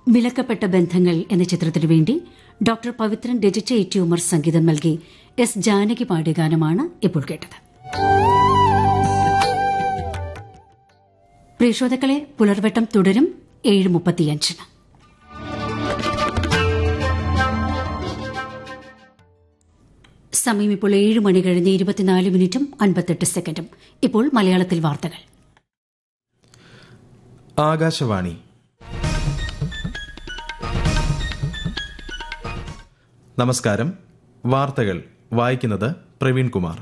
വിലക്കപ്പെട്ട ബന്ധങ്ങൾ എന്ന ചിത്രത്തിനു വേണ്ടി ഡോക്ടർ പവിത്രൻ രചിച്ച ഈ ട്യൂമർ സംഗീതം നൽകി എസ് ജാനകി പാടിയ ഗാനമാണ് ഇപ്പോൾ കേട്ടത് പ്രിയശ്രോതാക്കളെ പുലർവട്ടം തുടരും ഏഴ് മുപ്പത്തിയഞ്ചിന് സമയം ഇപ്പോൾ ഏഴ് മണി കഴിഞ്ഞ് ഇരുപത്തിനാല് മിനിറ്റും അൻപത്തെട്ട് സെക്കൻഡും ഇപ്പോൾ മലയാളത്തിൽ വാർത്തകൾ ആകാശവാണി നമസ്കാരം വാർത്തകൾ വായിക്കുന്നത് പ്രവീൺ കുമാർ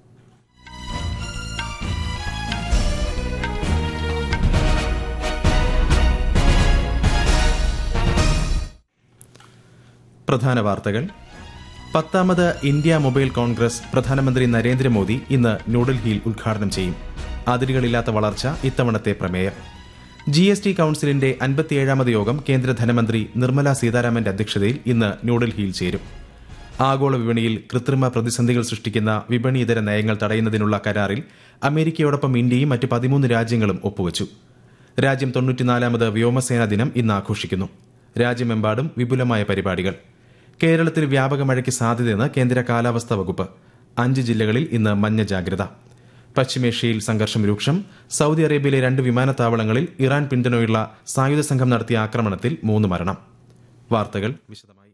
പ്രധാന വാർത്തകൾ പത്താമത് ഇന്ത്യ മൊബൈൽ കോൺഗ്രസ് പ്രധാനമന്ത്രി നരേന്ദ്രമോദി ഇന്ന് ന്യൂഡൽഹിയിൽ ഉദ്ഘാടനം ചെയ്യും അതിരുകളില്ലാത്ത വളർച്ച ഇത്തവണത്തെ പ്രമേയം ജി എസ് ടി കൌൺസിലിന്റെ അൻപത്തിയേഴാമത് യോഗം കേന്ദ്ര ധനമന്ത്രി നിർമ്മല സീതാരാമന്റെ അധ്യക്ഷതയിൽ ഇന്ന് ന്യൂഡൽഹിയിൽ ചേരും ആഗോള വിപണിയിൽ കൃത്രിമ പ്രതിസന്ധികൾ സൃഷ്ടിക്കുന്ന വിപണി ഇതര നയങ്ങൾ തടയുന്നതിനുള്ള കരാറിൽ അമേരിക്കയോടൊപ്പം ഇന്ത്യയും മറ്റ് പതിമൂന്ന് രാജ്യങ്ങളും ഒപ്പുവച്ചു രാജ്യം തൊണ്ണൂറ്റിനാലാമത് വ്യോമസേനാ ദിനം ഇന്ന് ആഘോഷിക്കുന്നു രാജ്യമെമ്പാടും വിപുലമായ പരിപാടികൾ കേരളത്തിൽ വ്യാപക മഴയ്ക്ക് സാധ്യതയെന്ന് കേന്ദ്ര കാലാവസ്ഥാ വകുപ്പ് അഞ്ച് ജില്ലകളിൽ ഇന്ന് മഞ്ഞ ജാഗ്രത പശ്ചിമേഷ്യയിൽ സംഘർഷം രൂക്ഷം സൌദി അറേബ്യയിലെ രണ്ട് വിമാനത്താവളങ്ങളിൽ ഇറാൻ പിന്തുണയുള്ള സായുധ സംഘം നടത്തിയ ആക്രമണത്തിൽ മൂന്ന് മരണം വാർത്തകൾ വിശദമായി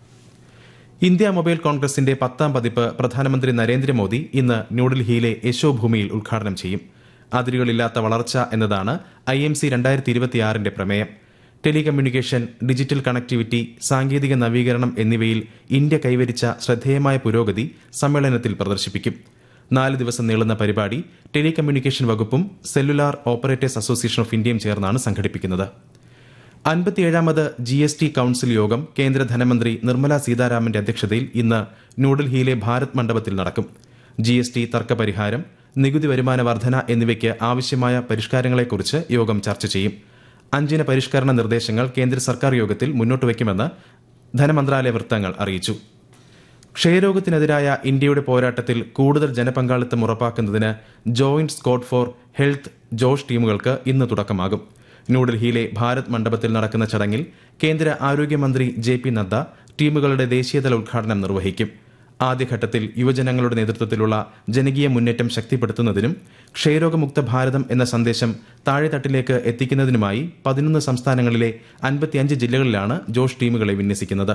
ഇന്ത്യ മൊബൈൽ കോൺഗ്രസിന്റെ പത്താം പതിപ്പ് പ്രധാനമന്ത്രി നരേന്ദ്രമോദി ഇന്ന് ന്യൂഡൽഹിയിലെ യശോഭൂമിയിൽ ഉദ്ഘാടനം ചെയ്യും അതിരുകളില്ലാത്ത വളർച്ച എന്നതാണ് ഐ എം സി രണ്ടായിരത്തി ഇരുപത്തിയാറിന്റെ പ്രമേയം ടെലികമ്മ്യൂണിക്കേഷൻ ഡിജിറ്റൽ കണക്ടിവിറ്റി സാങ്കേതിക നവീകരണം എന്നിവയിൽ ഇന്ത്യ കൈവരിച്ച ശ്രദ്ധേയമായ പുരോഗതി സമ്മേളനത്തിൽ പ്രദർശിപ്പിക്കും നാല് ദിവസം നീളുന്ന പരിപാടി ടെലികമ്മ്യൂണിക്കേഷൻ വകുപ്പും സെല്ലുലാർ ഓപ്പറേറ്റേഴ്സ് അസോസിയേഷൻ ഓഫ് ഇന്ത്യയും ചേർന്നാണ് സംഘടിപ്പിക്കുന്നത് അൻപത്തിയേഴാമത് ജി എസ് ടി കൌൺസിൽ യോഗം കേന്ദ്ര ധനമന്ത്രി നിർമ്മല സീതാരാമന്റെ അധ്യക്ഷതയിൽ ഇന്ന് ന്യൂഡൽഹിയിലെ ഭാരത് മണ്ഡപത്തിൽ നടക്കും ജി എസ് ടി തർക്കപരിഹാരം നികുതി വരുമാന വർധന എന്നിവയ്ക്ക് ആവശ്യമായ പരിഷ്കാരങ്ങളെക്കുറിച്ച് യോഗം ചർച്ച ചെയ്യും അഞ്ചിന പരിഷ്കരണ നിർദ്ദേശങ്ങൾ കേന്ദ്ര സർക്കാർ യോഗത്തിൽ മുന്നോട്ട് വയ്ക്കുമെന്ന് ധനമന്ത്രാലയ വൃത്തങ്ങൾ അറിയിച്ചു ക്ഷയരോഗത്തിനെതിരായ ഇന്ത്യയുടെ പോരാട്ടത്തിൽ കൂടുതൽ ജനപങ്കാളിത്തം ഉറപ്പാക്കുന്നതിന് joint squad for health Josh ടീമുകൾക്ക് ഇന്ന് തുടക്കമാകും ന്യൂഡൽഹിയിലെ ഭാരത് മണ്ഡപത്തിൽ നടക്കുന്ന ചടങ്ങിൽ കേന്ദ്ര ആരോഗ്യമന്ത്രി ജെ പി നദ്ദ ടീമുകളുടെ ദേശീയതല ഉദ്ഘാടനം നിർവഹിക്കും ആദ്യഘട്ടത്തിൽ യുവജനങ്ങളുടെ നേതൃത്വത്തിലുള്ള ജനകീയ മുന്നേറ്റം ശക്തിപ്പെടുത്തുന്നതിനും ക്ഷയരോഗമുക്ത ഭാരതം എന്ന സന്ദേശം താഴെത്തട്ടിലേക്ക് എത്തിക്കുന്നതിനുമായി പതിനൊന്ന് സംസ്ഥാനങ്ങളിലെ അൻപത്തിയഞ്ച് ജില്ലകളിലാണ് ജോഷ് ടീമുകളെ വിന്യസിക്കുന്നത്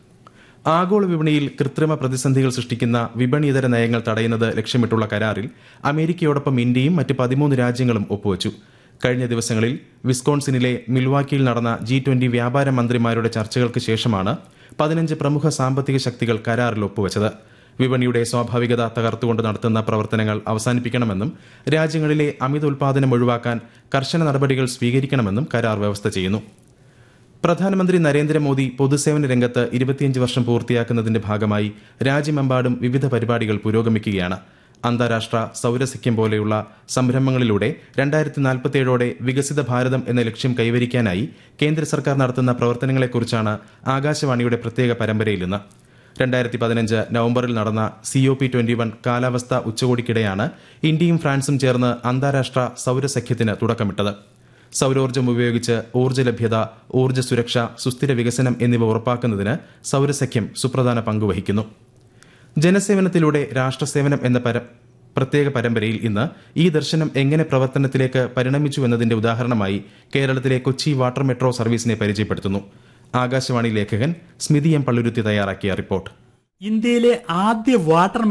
ആഗോള വിപണിയിൽ കൃത്രിമ പ്രതിസന്ധികൾ സൃഷ്ടിക്കുന്ന വിപണിയിതര നയങ്ങൾ തടയുന്നത് ലക്ഷ്യമിട്ടുള്ള കരാറിൽ അമേരിക്കയോടൊപ്പം ഇന്ത്യയും മറ്റ് പതിമൂന്ന് രാജ്യങ്ങളും ഒപ്പുവച്ചു കഴിഞ്ഞ ദിവസങ്ങളിൽ വിസ്കോൺസിനിലെ മിൽവാക്കിയിൽ നടന്ന ജി ട്വന്റി വ്യാപാര മന്ത്രിമാരുടെ ചർച്ചകൾക്ക് ശേഷമാണ് പതിനഞ്ച് പ്രമുഖ സാമ്പത്തിക ശക്തികൾ കരാറിൽ ഒപ്പുവച്ചത് വിപണിയുടെ സ്വാഭാവികത തകർത്തുകൊണ്ട് നടത്തുന്ന പ്രവർത്തനങ്ങൾ അവസാനിപ്പിക്കണമെന്നും രാജ്യങ്ങളിലെ അമിത ഉൽപാദനം ഒഴിവാക്കാൻ കർശന നടപടികൾ സ്വീകരിക്കണമെന്നും കരാർ വ്യവസ്ഥ ചെയ്യുന്നു പ്രധാനമന്ത്രി നരേന്ദ്രമോദി പൊതുസേവന രംഗത്ത് ഇരുപത്തിയഞ്ച് വർഷം പൂർത്തിയാക്കുന്നതിന്റെ ഭാഗമായി രാജ്യമെമ്പാടും വിവിധ പരിപാടികൾ പുരോഗമിക്കുകയാണ് അന്താരാഷ്ട്ര സൌരസഖ്യം പോലെയുള്ള സംരംഭങ്ങളിലൂടെ രണ്ടായിരത്തി നാൽപ്പത്തിയേഴോടെ വികസിത ഭാരതം എന്ന ലക്ഷ്യം കൈവരിക്കാനായി കേന്ദ്ര സർക്കാർ നടത്തുന്ന പ്രവർത്തനങ്ങളെക്കുറിച്ചാണ് ആകാശവാണിയുടെ പ്രത്യേക പരമ്പരയിൽ ഇന്ന് രണ്ടായിരത്തി പതിനഞ്ച് നവംബറിൽ നടന്ന C O P twenty one കാലാവസ്ഥ ഉച്ചകോടിക്കിടെയാണ് ഇന്ത്യയും ഫ്രാൻസും ചേർന്ന് അന്താരാഷ്ട്ര സൌരസഖ്യത്തിന് തുടക്കമിട്ടത് സൌരോർജ്ജം ഉപയോഗിച്ച് ഊർജ്ജ ലഭ്യത ഊർജ്ജ സുരക്ഷ സുസ്ഥിര വികസനം എന്നിവ ഉറപ്പാക്കുന്നതിന് സൌരസഖ്യം സുപ്രധാന പങ്കുവഹിക്കുന്നു ജനസേവനത്തിലൂടെ രാഷ്ട്രസേവനം എന്ന പര പ്രത്യേക പരമ്പരയിൽ ഇന്ന് ഈ ദർശനം എങ്ങനെ പ്രവർത്തനത്തിലേക്ക് പരിണമിച്ചു എന്നതിന്റെ ഉദാഹരണമായി കേരളത്തിലെ കൊച്ചി വാട്ടർ മെട്രോ സർവീസിനെ പരിചയപ്പെടുത്തുന്നു ആകാശവാണി ലേഖകൻ സ്മിതി എം പള്ളുരുത്തി തയ്യാറാക്കിയ റിപ്പോർട്ട് ഇന്ത്യയിലെ ആദ്യ വാട്ടർ